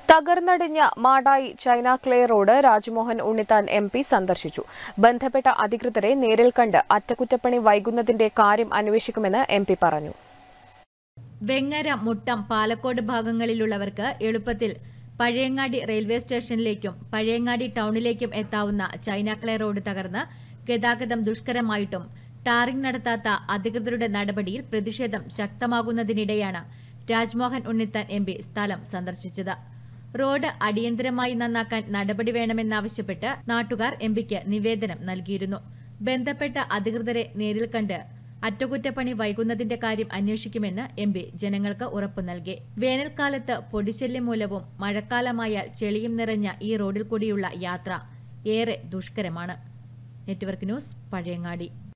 തകർന്നടിഞ്ഞ Madayi china clay road Rajmohan Unnithan M P സന്ദർശിച്ചു ബന്ധപ്പെട്ട അധികൃതരെ നേരിൽ കണ്ട് അറ്റകുറ്റപ്പണി വൈകുന്നതിന്റെ കാര്യം അന്വേഷിക്കുമെന്ന് എം പി പറഞ്ഞു വെങ്ങര മുട്ടം പാലക്കോട് ഭാഗങ്ങളിലുള്ളവർക്ക് എളുപ്പത്തിൽ പഴയങ്ങാടി റെയിൽവേ സ്റ്റേഷനിലേക്കും പഴയങ്ങാടി ടൗണിലേക്കും എത്താവുന്ന ചൈനാക്ലേ റോഡ് തകർന്ന് ഗതാഗതം ദുഷ്കരമായിട്ടും ടാറിംഗ് നടത്താത്ത അധികൃതരുടെ നടപടിയിൽ പ്രതിഷേധം ശക്തമാകുന്നതിനിടെയാണ് രാജ്മോഹൻ ഉണ്ണിത്താൻ എം പി സ്ഥലം സന്ദർശിച്ചത് റോഡ് അടിയന്തരമായി നന്നാക്കാൻ നടപടി വേണമെന്നാവശ്യപ്പെട്ട് നാട്ടുകാർ എം പിക്ക് നിവേദനം നൽകിയിരുന്നു ബന്ധപ്പെട്ട അധികൃതരെ നേരിൽ കണ്ട് അറ്റകുറ്റപ്പണി വൈകുന്നതിന്റെ കാര്യം അന്വേഷിക്കുമെന്ന് എം പി ജനങ്ങൾക്ക് ഉറപ്പു നൽകി വേനൽക്കാലത്ത് പൊടിശല്യം മൂലവും മഴക്കാലമായാൽ ചെളിയും നിറഞ്ഞ ഈ റോഡിൽ കൂടിയുള്ള യാത്ര ഏറെ ദുഷ്കരമാണ് നെറ്റ്വർക്ക് ന്യൂസ് പഴയങ്ങാടി